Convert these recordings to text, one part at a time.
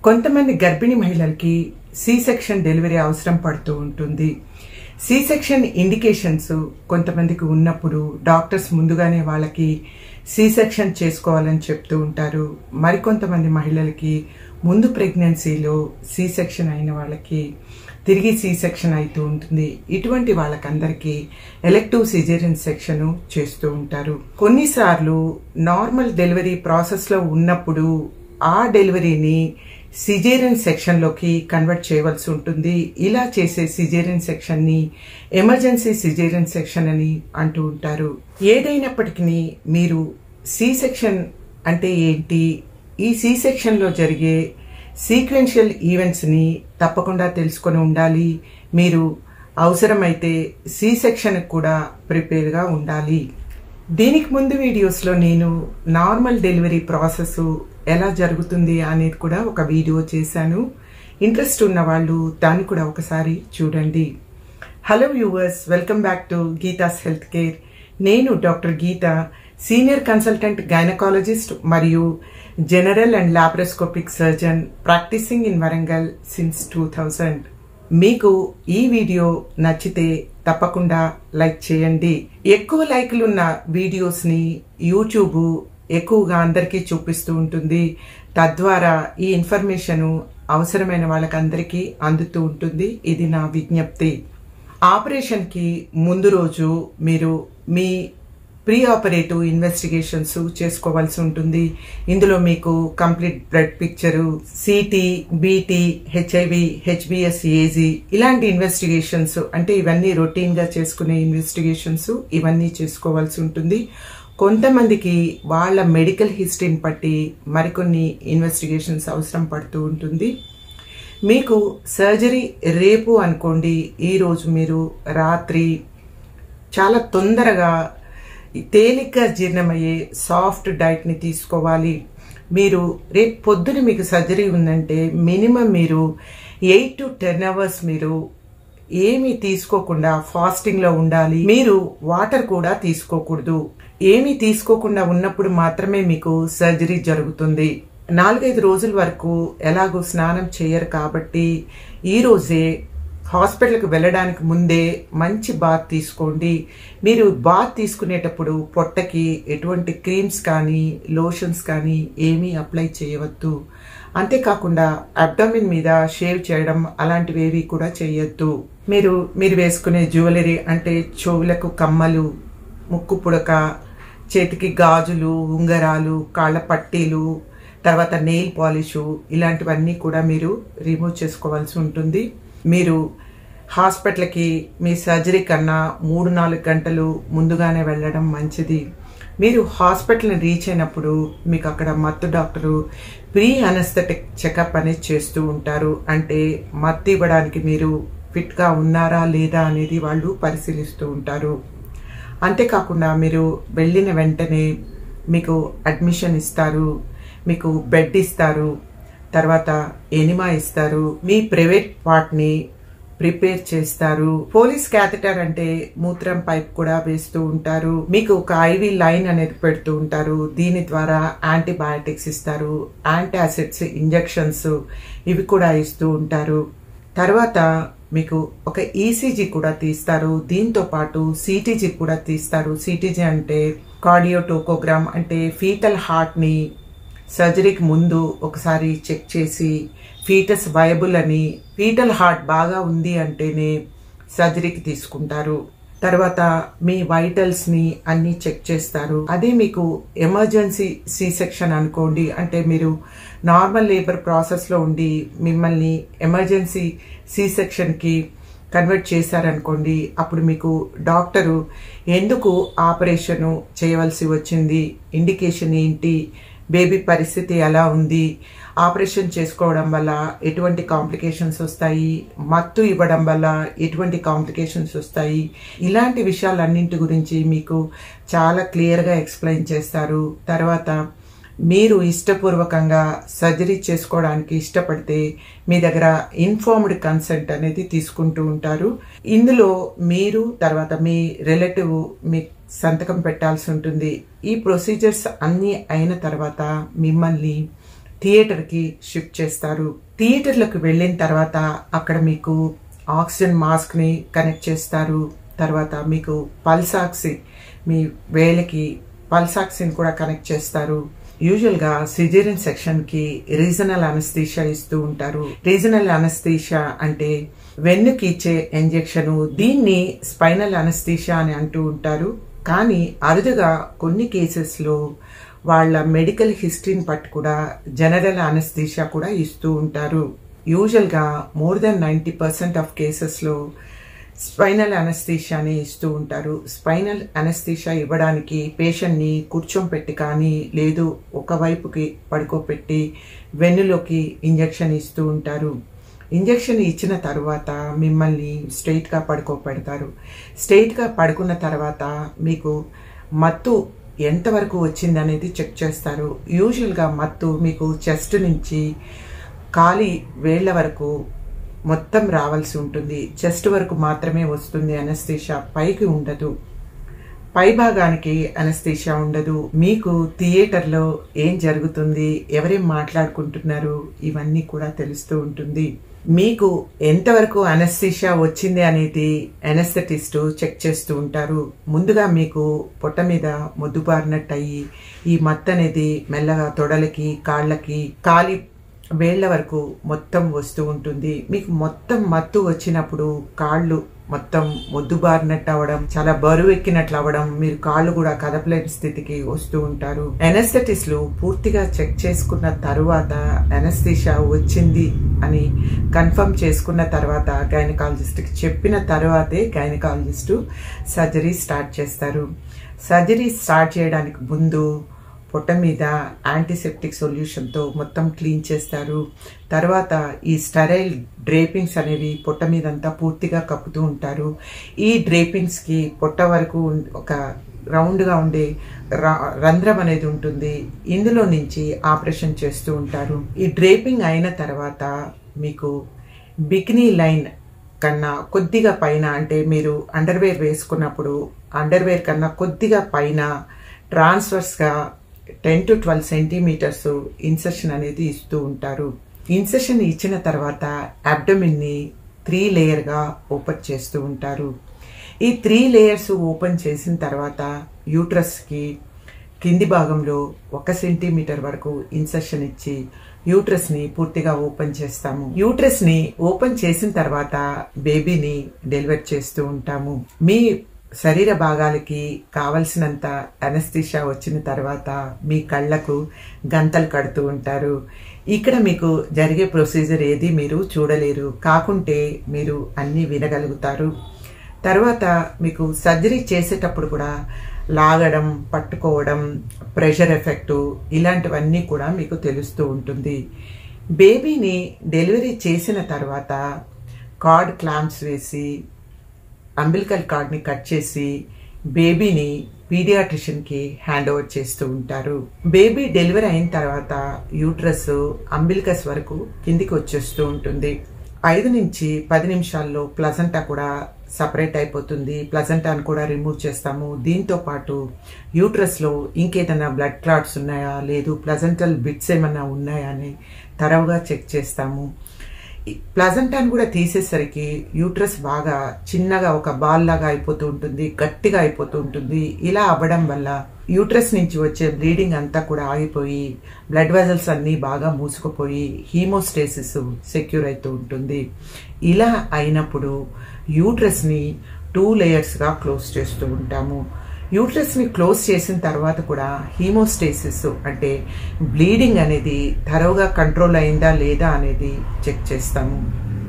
కొంతమంది గర్భిణీ మహిళలకి సి సెక్షన్ డెలివరీ అవసరం పడుతూ ఉంటుంది సి సెక్షన్ ఇండికేషన్స్ కొంతమందికి ఉన్నప్పుడు డాక్టర్స్ ముందుగానే వాళ్ళకి సి సెక్షన్ చేసుకోవాలని చెప్తూ ఉంటారు మరికొంతమంది మహిళలకి ముందు ప్రెగ్నెన్సీలో సి సెక్షన్ అయిన వాళ్ళకి తిరిగి సి సెక్షన్ అవుతూ ఉంటుంది ఇటువంటి వాళ్ళకందరికీ ఎలెక్టివ్ సిజేరియన్ సెక్షన్ చేస్తూ ఉంటారు కొన్నిసార్లు నార్మల్ డెలివరీ ప్రాసెస్లో ఉన్నప్పుడు ఆ డెలివరీని సిజేరియన్ సెక్షన్లోకి కన్వర్ట్ చేయవలసి ఉంటుంది ఇలా చేసే సిజేరియన్ సెక్షన్ని ఎమర్జెన్సీ సిజేరియన్ సెక్షన్ అని అంటూ ఉంటారు ఏదైనప్పటికీ మీరు సి సెక్షన్ అంటే ఏంటి ఈ సి సెక్షన్లో జరిగే సీక్వెన్షియల్ ఈవెంట్స్ని తప్పకుండా తెలుసుకొని ఉండాలి మీరు అవసరమైతే సి సెక్షన్ కూడా ప్రిపేర్గా ఉండాలి దీనికి ముందు వీడియోస్లో నేను నార్మల్ డెలివరీ ప్రాసెస్ ఎలా జరుగుతుంది అనేది కూడా ఒక వీడియో చేశాను ఇంట్రెస్ట్ ఉన్న వాళ్ళు దాన్ని కూడా ఒకసారి చూడండి hello viewers welcome back to Geetha's health care నేను doctor Geetha senior consultant gynaecologist మరియు general and laparoscopic surgeon practising in Warangal since two thousand మీకు ఈ వీడియో నచ్చితే తప్పకుండా లైక్ చేయండి ఎక్కువ లైక్లు ఉన్న వీడియోస్ని యూట్యూబ్ ఎక్కువగా అందరికీ చూపిస్తూ ఉంటుంది తద్వారా ఈ ఇన్ఫర్మేషన్ అవసరమైన వాళ్ళకందరికీ అందుతూ ఉంటుంది ఇది నా విజ్ఞప్తి ఆపరేషన్కి ముందు రోజు మీరు మీ ప్రీ ఆపరేటివ్ ఇన్వెస్టిగేషన్స్ చేసుకోవాల్సి ఉంటుంది ఇందులో మీకు complete blood picture CT BT HIV HBS AG ఇలాంటి ఇన్వెస్టిగేషన్స్ అంటే ఇవన్నీ రొటీన్గా చేసుకునే ఇన్వెస్టిగేషన్స్ ఇవన్నీ చేసుకోవాల్సి ఉంటుంది కొంతమందికి వాళ్ళ మెడికల్ హిస్టరీని బట్టి మరికొన్ని ఇన్వెస్టిగేషన్స్ అవసరం పడుతూ ఉంటుంది మీకు సర్జరీ రేపు అనుకోండి ఈరోజు మీరు రాత్రి చాలా తొందరగా తేలిగ్గా జీర్ణమయ్యే సాఫ్ట్ డైట్ని తీసుకోవాలి మీరు రేపు పొద్దున మీకు సర్జరీ ఉందంటే మినిమం మీరు ఎయిట్ టు టెన్ అవర్స్ మీరు ఏమీ తీసుకోకుండా ఫాస్టింగ్లో ఉండాలి మీరు వాటర్ కూడా తీసుకోకూడదు ఏమీ తీసుకోకుండా ఉన్నప్పుడు మాత్రమే మీకు సర్జరీ జరుగుతుంది నాలుగైదు రోజుల వరకు ఎలాగో స్నానం చేయరు కాబట్టి ఈ రోజే హాస్పిటల్కి వెళ్ళడానికి ముందే మంచి బాత్ తీసుకోండి మీరు బాత్ తీసుకునేటప్పుడు పొట్టకి ఎటువంటి క్రీమ్స్ కానీ లోషన్స్ కానీ ఏమీ అప్లై చేయవద్దు అంతేకాకుండా అబ్డమిన్ మీద షేవ్ చేయడం అలాంటివి ఏవి కూడా చేయొద్దు మీరు మీరు వేసుకునే జ్యువెలరీ అంటే చెవులకు కమ్మలు ముక్కు పుడక చేతికి గాజులు ఉంగరాలు కాళ్ళ పట్టీలు తర్వాత నెయిల్ పాలిషు ఇలాంటివన్నీ కూడా మీరు రిమూవ్ చేసుకోవాల్సి ఉంటుంది మీరు హాస్పిటల్కి మీ సర్జరీ కన్నా మూడు నాలుగు గంటలు ముందుగానే వెళ్ళడం మంచిది మీరు హాస్పిటల్ని రీచ్ అయినప్పుడు మీకు అక్కడ మత్తు డాక్టరు ప్రీ అనస్థెటిక్ చెకప్ అనేది చేస్తూ ఉంటారు అంటే మత్తు ఇవ్వడానికి మీరు ఫిట్గా ఉన్నారా లేదా అనేది వాళ్ళు పరిశీలిస్తూ ఉంటారు అంతేకాకుండా మీరు వెళ్ళిన వెంటనే మీకు అడ్మిషన్ ఇస్తారు మీకు బెడ్ ఇస్తారు తర్వాత ఎనిమా ఇస్తారు మీ ప్రైవేట్ పార్ట్ని ప్రిపేర్ చేస్తారు పోలీస్ క్యాథెటర్ అంటే మూత్రం పైప్ కూడా వేస్తూ ఉంటారు మీకు ఒక ఐవి లైన్ అనేది పెడుతూ ఉంటారు దీని ద్వారా యాంటీబయాటిక్స్ ఇస్తారు యాంటాసిడ్స్ ఇంజెక్షన్స్ ఇవి కూడా ఇస్తూ ఉంటారు తర్వాత మీకు ఒక ఈసీజీ కూడా తీస్తారు దీంతో పాటు సిటీజీ కూడా తీస్తారు సిటీజీ అంటే కార్డియోటోకోగ్రామ్ అంటే ఫీటల్ హార్ట్ని సర్జరీకి ముందు ఒకసారి చెక్ చేసి ఫీటస్ వయబుల్ అని ఫీటల్ హార్ట్ బాగా ఉంది అంటేనే సర్జరీకి తీసుకుంటారు తర్వాత మీ వైటల్స్ ని అన్ని చెక్ చేస్తారు అదే మీకు ఎమర్జెన్సీ సి సెక్షన్ అనుకోండి అంటే మీరు నార్మల్ లేబర్ ప్రాసెస్ లో ఉండి మిమ్మల్ని ఎమర్జెన్సీ సి సెక్షన్ కి కన్వర్ట్ చేశారనుకోండి అప్పుడు మీకు డాక్టరు ఎందుకు ఆపరేషన్ చేయవలసి వచ్చింది ఇండికేషన్ ఏంటి బేబీ పరిస్థితి ఎలా ఉంది ఆపరేషన్ చేసుకోవడం వల్ల ఎటువంటి కాంప్లికేషన్స్ వస్తాయి మత్తు ఇవ్వడం వల్ల ఎటువంటి కాంప్లికేషన్స్ వస్తాయి ఇలాంటి విషయాలన్నింటి గురించి మీకు చాలా క్లియర్గా ఎక్స్ప్లెయిన్ చేస్తారు తర్వాత మీరు ఇష్టపూర్వకంగా సర్జరీ చేసుకోవడానికి ఇష్టపడితే మీ దగ్గర ఇన్ఫార్మ్డ్ కన్సెంట్ అనేది తీసుకుంటూ ఉంటారు ఇందులో మీరు తర్వాత మీ రిలేటివ్ మీ సంతకం పెట్టాల్సి ఉంటుంది ఈ ప్రొసీజర్స్ అన్నీ అయిన తర్వాత మిమ్మల్ని థియేటర్కి షిఫ్ట్ చేస్తారు థియేటర్లకు వెళ్ళిన తర్వాత అక్కడ మీకు ఆక్సిజన్ మాస్క్ని కనెక్ట్ చేస్తారు తర్వాత మీకు పల్సాక్సి మీ వేలకి పల్సాక్సిని కూడా కనెక్ట్ చేస్తారు యూజువల్ గా సిజేరియన్ సెక్షన్ కి రీజనల్ అనస్థీషియా ఇస్తూ ఉంటారు రీజనల్ అనస్థీషియా అంటే వెన్నుకి ఇచ్చే ఇంజెక్షన్ దీన్ని స్పైనల్ అనస్థీషియా అని అంటూ ఉంటారు కానీ అరుదుగా కొన్ని కేసెస్ లో వాళ్ళ మెడికల్ హిస్టరీని బట్టి కూడా జనరల్ అనస్థీషియా కూడా ఇస్తూ ఉంటారు యూజువల్ గా more than ninety percent of cases లో స్పైనల్ అనస్థీషియాని ఇస్తూ ఉంటారు స్పైనల్ అనస్థీషియా ఇవ్వడానికి పేషెంట్ని కూర్చోపెట్టి కానీ లేదు ఒకవైపుకి పడుకోపెట్టి వెన్నులోకి ఇంజెక్షన్ ఇస్తూ ఉంటారు ఇంజెక్షన్ ఇచ్చిన తర్వాత మిమ్మల్ని స్ట్రైట్గా పడుకోపెడతారు స్ట్రైట్గా పడుకున్న తర్వాత మీకు మత్తు ఎంతవరకు వచ్చింది అనేది చెక్ చేస్తారు యూజువల్గా మత్తు మీకు చెస్ట్ నుంచి కాలి వేళ్ల వరకు మొత్తం రావాల్సి ఉంటుంది చెస్ట్ వరకు మాత్రమే వస్తుంది అనస్థీషా పైకి ఉండదు పై భాగానికి అనస్థీషా ఉండదు మీకు థియేటర్లో ఏం జరుగుతుంది ఎవరేం మాట్లాడుకుంటున్నారు ఇవన్నీ కూడా తెలుస్తూ ఉంటుంది మీకు ఎంతవరకు అనస్థీషా వచ్చింది అనేది అనస్థెటిస్ట్ చెక్ చేస్తూ ఉంటారు ముందుగా మీకు పొట్ట మీద మొద్దుబారినట్టు అయ్యి ఈ మత్తు అనేది మెల్లగా తొడలకి కాళ్ళకి కాలి వేళ్ల వరకు మొత్తం వస్తూ ఉంటుంది మీకు మొత్తం మత్తు వచ్చినప్పుడు కాళ్ళు మొత్తం మొద్దుబారినట్టు అవ్వడం చాలా బరువు ఎక్కినట్లు అవ్వడం మీరు కాళ్ళు కూడా కదపలేని స్థితికి వస్తూ ఉంటారు ఎనస్థెటిస్లు పూర్తిగా చెక్ చేసుకున్న తరువాత ఎనస్థీషా వచ్చింది అని కన్ఫర్మ్ చేసుకున్న తర్వాత గైనకాలజిస్ట్కి చెప్పిన తర్వాతే గైనకాలజిస్టు సర్జరీ స్టార్ట్ చేస్తారు సర్జరీ స్టార్ట్ చేయడానికి ముందు పొట్ట మీద యాంటీసెప్టిక్ సొల్యూషన్తో మొత్తం క్లీన్ చేస్తారు తర్వాత ఈ స్టరైల్ డ్రేపింగ్స్ అనేవి పొట్ట మీదంతా పూర్తిగా కప్పుతూ ఉంటారు ఈ డ్రేపింగ్స్కి పొట్ట వరకు ఒక రౌండ్గా ఉండే రంధ్రం అనేది ఉంటుంది ఇందులో నుంచి ఆపరేషన్ చేస్తూ ఉంటారు ఈ డ్రేపింగ్ అయిన తర్వాత మీకు బికినీ లైన్ కన్నా కొద్దిగా పైన అంటే మీరు అండర్వేర్ వేసుకున్నప్పుడు అండర్వేర్ కన్నా కొద్దిగా పైన ట్రాన్స్ఫర్స్గా ten to twelve centimetres incision అనేది ఇస్తూ ఉంటారు ఇన్సెషన్ ఇచ్చిన తర్వాత అబ్డమిన్ని త్రీ లేయర్గా ఓపెన్ చేస్తూ ఉంటారు ఈ త్రీ లేయర్స్ ఓపెన్ చేసిన తర్వాత యూట్రస్కి కింది భాగంలో ఒక సెంటీమీటర్ వరకు ఇన్సెషన్ ఇచ్చి యూట్రస్ ని పూర్తిగా ఓపెన్ చేస్తాము యూట్రస్ ని ఓపెన్ చేసిన తర్వాత బేబీని డెలివర్ చేస్తూ ఉంటాము మీ శరీర భాగాలకి కావలసినంత అనస్థిషా వచ్చిన తర్వాత మీ కళ్ళకు గంతలు కడుతూ ఉంటారు ఇక్కడ మీకు జరిగే ప్రొసీజర్ ఏది మీరు చూడలేరు కాకుంటే మీరు అన్నీ వినగలుగుతారు తర్వాత మీకు సర్జరీ చేసేటప్పుడు కూడా లాగడం పట్టుకోవడం ప్రెషర్ ఎఫెక్టు ఇలాంటివన్నీ కూడా మీకు తెలుస్తూ ఉంటుంది బేబీని డెలివరీ చేసిన తర్వాత కార్డ్ క్లాంప్స్ వేసి అంబిలికల్ కార్డ్ని కట్ చేసి బేబీని పీడియాట్రిషియన్కి హ్యాండ్ ఓవర్ చేస్తూ ఉంటారు బేబీ డెలివరీ అయిన తర్వాత యూట్రస్ అంబిలికస్ వరకు కిందికి వచ్చేస్తూ ఉంటుంది ఐదు నుంచి పది నిమిషాల్లో ప్లజంటా కూడా సపరేట్ అయిపోతుంది ప్లజంటాను కూడా రిమూవ్ చేస్తాము దీంతో పాటు యూట్రస్లో ఇంకేదైనా బ్లడ్ క్లాట్స్ ఉన్నాయా లేదు ప్లజంటల్ బిట్స్ ఏమైనా ఉన్నాయా అని తరవుగా చెక్ చేస్తాము ప్లజంటాన్ కూడా తీసేసరికి యూట్రస్ బాగా చిన్నగా ఒక బాల్ లాగా అయిపోతూ ఉంటుంది గట్టిగా అయిపోతూ ఉంటుంది ఇలా అవ్వడం వల్ల యూట్రస్ నుంచి వచ్చే బ్లీడింగ్ అంతా కూడా ఆగిపోయి బ్లడ్ వెజల్స్ అన్నీ బాగా మూసుకుపోయి హీమోస్టేసిస్ సెక్యూర్ అవుతూ ఉంటుంది ఇలా అయినప్పుడు యూట్రస్ని టూ లేయర్స్గా క్లోజ్ చేస్తూ ఉంటాము యూట్రస్ని క్లోజ్ చేసిన తర్వాత కూడా హీమోస్టేసిస్ అంటే బ్లీడింగ్ అనేది థరోగా కంట్రోల్ అయిందా లేదా అనేది చెక్ చేస్తాము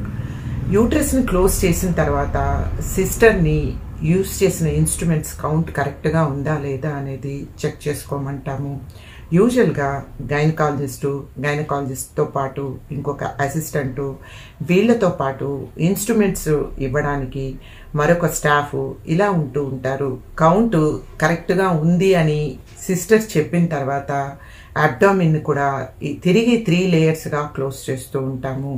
యూట్రస్ని క్లోజ్ చేసిన తర్వాత సిస్టర్ని యూస్ చేసిన ఇన్స్ట్రుమెంట్స్ కౌంట్ కరెక్ట్గా ఉందా లేదా అనేది చెక్ చేసుకోమంటాము యూజువల్గా గైనకాలజిస్టు గైనకాలజిస్ట్తో పాటు ఇంకొక అసిస్టెంటు వీళ్ళతో పాటు ఇన్స్ట్రుమెంట్స్ ఇవ్వడానికి మరొక స్టాఫ్ ఇలా ఉంటూ ఉంటారు కౌంట్ కరెక్ట్గా ఉంది అని సిస్టర్స్ చెప్పిన తర్వాత అబ్డామిన్ కూడా తిరిగి త్రీ లేయర్స్గా క్లోజ్ చేస్తూ ఉంటాము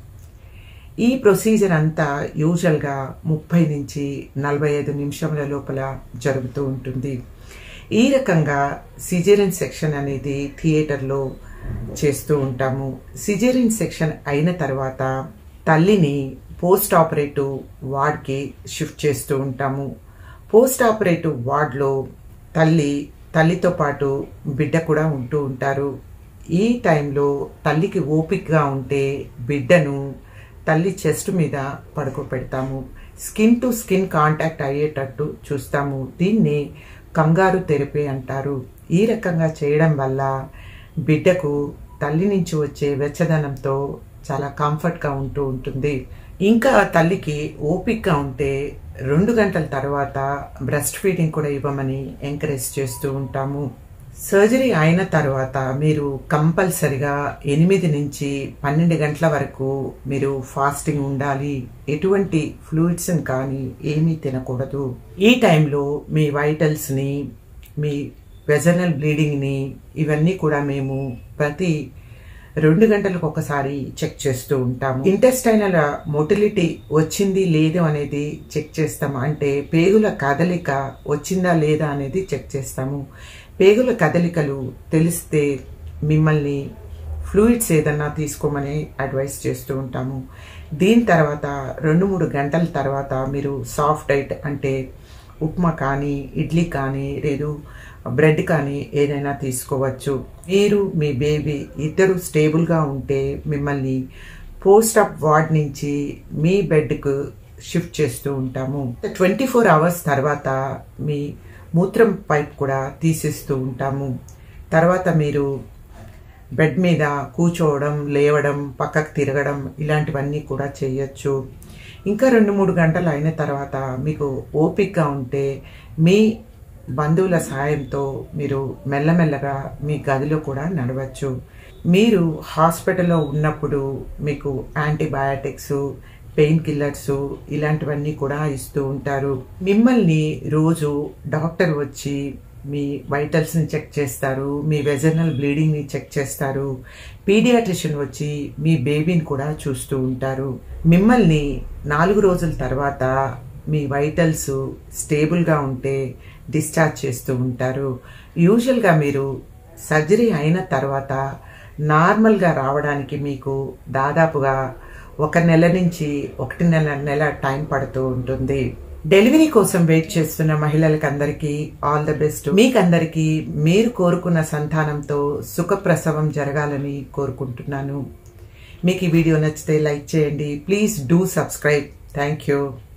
ఈ ప్రొసీజర్ అంతా యూజువల్గా ముప్పై నుంచి నలభై ఐదు నిమిషముల లోపల జరుగుతూ ఉంటుంది ఈ రకంగా సిజేరియన్ సెక్షన్ అనేది థియేటర్లో చేస్తూ ఉంటాము సిజేరియన్ సెక్షన్ అయిన తర్వాత తల్లిని పోస్ట్ ఆపరేటివ్ వార్డ్కి షిఫ్ట్ చేస్తూ ఉంటాము పోస్ట్ ఆపరేటివ్ వార్డ్లో తల్లి తల్లితో పాటు బిడ్డ కూడా ఉంటూ ఉంటారు ఈ టైంలో తల్లికి ఓపికగా ఉంటే బిడ్డను తల్లి చెస్ట్ మీద పడుకోబెడతాము స్కిన్ టు స్కిన్ కాంటాక్ట్ అయ్యేటట్టు చూస్తాము దీన్ని కంగారు తెరపి అంటారు ఈ రకంగా చేయడం వల్ల బిడ్డకు తల్లి నుంచి వచ్చే వెచ్చదనంతో చాలా కంఫర్ట్గా ఉంటూ ఉంటుంది ఇంకా తల్లికి ఓపికగా ఉంటే రెండు గంటల తర్వాత బ్రెస్ట్ ఫీడింగ్ కూడా ఇవ్వమని ఎంకరేజ్ చేస్తూ ఉంటాము సర్జరీ అయిన తర్వాత మీరు కంపల్సరిగా ఎనిమిది నుంచి పన్నెండు గంటల వరకు మీరు ఫాస్టింగ్ ఉండాలి ఎటువంటి ఫ్లూయిడ్స్ కానీ ఏమీ తినకూడదు ఈ టైంలో మీ వైటల్స్ని మీ వెజనల్ బ్లీడింగ్ని ఇవన్నీ కూడా మేము ప్రతి రెండు గంటలకు ఒకసారి చెక్ చేస్తూ ఉంటాము ఇంటెస్టైనల్ మోటిలిటీ వచ్చింది లేదు అనేది చెక్ చేస్తాము అంటే పేగుల కదలిక వచ్చిందా లేదా అనేది చెక్ చేస్తాము పేగుల కదలికలు తెలిస్తే మిమ్మల్ని ఫ్లూయిడ్స్ ఏదన్నా తీసుకోమని అడ్వైస్ చేస్తూ ఉంటాము దీని తర్వాత రెండు మూడు గంటల తర్వాత మీరు సాఫ్ట్ డైట్ అంటే ఉప్మా కానీ ఇడ్లీ కానీ లేదు బ్రెడ్ కానీ ఏదైనా తీసుకోవచ్చు మీరు మీ బేబీ ఇద్దరు స్టేబుల్గా ఉంటే మిమ్మల్ని పోస్ట్ అప్ వార్డ్ నుంచి మీ బెడ్కు షిఫ్ట్ చేస్తూ ఉంటాము ట్వంటీ ఫోర్ అవర్స్ తర్వాత మీ మూత్రం పైప్ కూడా తీసేస్తూ ఉంటాము తర్వాత మీరు బెడ్ మీద కూర్చోవడం లేవడం పక్కకు తిరగడం ఇలాంటివన్నీ కూడా చేయొచ్చు ఇంకా రెండు మూడు గంటలు అయిన తర్వాత మీకు ఓపికగా ఉంటే మీ బంధువుల సాయంతో మీరు మెల్లమెల్లగా మీ గదిలో కూడా నడవచ్చు మీరు హాస్పిటల్లో ఉన్నప్పుడు మీకు యాంటీబయాటిక్స్ పెయిన్ కిల్లర్స్ ఇలాంటివన్నీ కూడా ఇస్తూ ఉంటారు మిమ్మల్ని రోజు డాక్టర్ వచ్చి మీ వైటల్స్ని చెక్ చేస్తారు మీ వెజనల్ బ్లీడింగ్ని చెక్ చేస్తారు పీడియాట్రిషియన్ వచ్చి మీ బేబీని కూడా చూస్తూ ఉంటారు మిమ్మల్ని నాలుగు రోజుల తర్వాత మీ వైటల్స్ స్టేబుల్గా ఉంటే డిశ్చార్జ్ చేస్తూ ఉంటారు యూజువల్గా మీరు సర్జరీ అయిన తర్వాత నార్మల్గా రావడానికి మీకు దాదాపుగా ఒక నెల నుంచి ఒకటి నెల నెల టైం పడుతూ ఉంటుంది డెలివరీ కోసం వెయిట్ చేస్తున్న మహిళలకు అందరికీ ఆల్ ద బెస్ట్ మీకందరికీ మీరు కోరుకున్న సంతానంతో సుఖప్రసవం జరగాలని కోరుకుంటున్నాను మీకు ఈ వీడియో నచ్చితే లైక్ చేయండి please do subscribe thank you